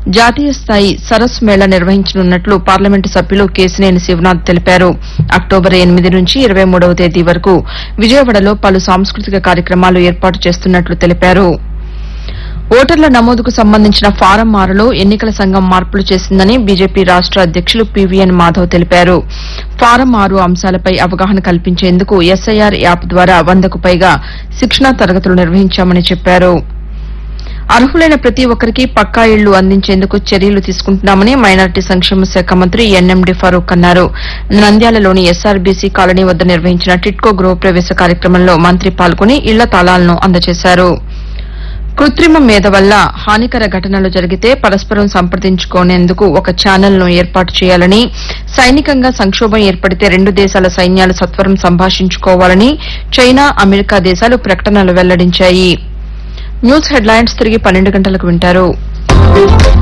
జాతీయ స్థాయి సరస్ మేళా నిర్వహించనున్నట్లు పార్లమెంటు సభ్యులు కేశినేని శివనాథ్ తెలిపారు అక్టోబర్ ఎనిమిది నుంచి ఇరవై మూడవ తేదీ వరకు విజయవాడలో పలు సాంస్కృతిక కార్యక్రమాలు ఏర్పాటు చేస్తున్నట్లు తెలిపారు ఓటర్ల నమోదుకు సంబంధించిన ఫారం ఆరులో ఎన్నికల సంఘం మార్పులు చేసిందని బీజేపీ రాష్ట అధ్యక్షులు పీవీఎన్ మాధవ్ తెలిపారు ఫారం ఆరు అంశాలపై అవగాహన కల్పించేందుకు ఎస్ఐఆర్ యాప్ ద్వారా వందకు పైగా శిక్షణా తరగతులు నిర్వహించామని చెప్పారు అర్హులైన ప్రతి ఒక్కరికి పక్కా ఇళ్లు అందించేందుకు చర్యలు తీసుకుంటున్నామని మైనార్టీ సంక్షేమ శాఖ మంత్రి ఎన్ఎండి ఫరూక్ అన్నారు నంద్యాలలోని ఎస్ఆర్బీసీ కాలనీ వద్ద నిర్వహించిన టిట్కో గృహప్రవేశ కార్యక్రమంలో మంత్రి పాల్గొని ఇళ్ల తాళాలను అందజేశారు కృత్రిమ మేధ వల్ల హానికర ఘటనలు జరిగితే పరస్పరం సంప్రదించుకునేందుకు ఒక ఛానల్ను ఏర్పాటు చేయాలని సైనికంగా సంక్షోభం ఏర్పడితే రెండు దేశాల సైన్యాలు సత్వరం సంభాషించుకోవాలని చైనా అమెరికా దేశాలు ప్రకటనలు వెల్లడించాయి న్యూస్ హెడ్లైన్స్ తిరిగి పన్నెండు గంటలకు వింటారు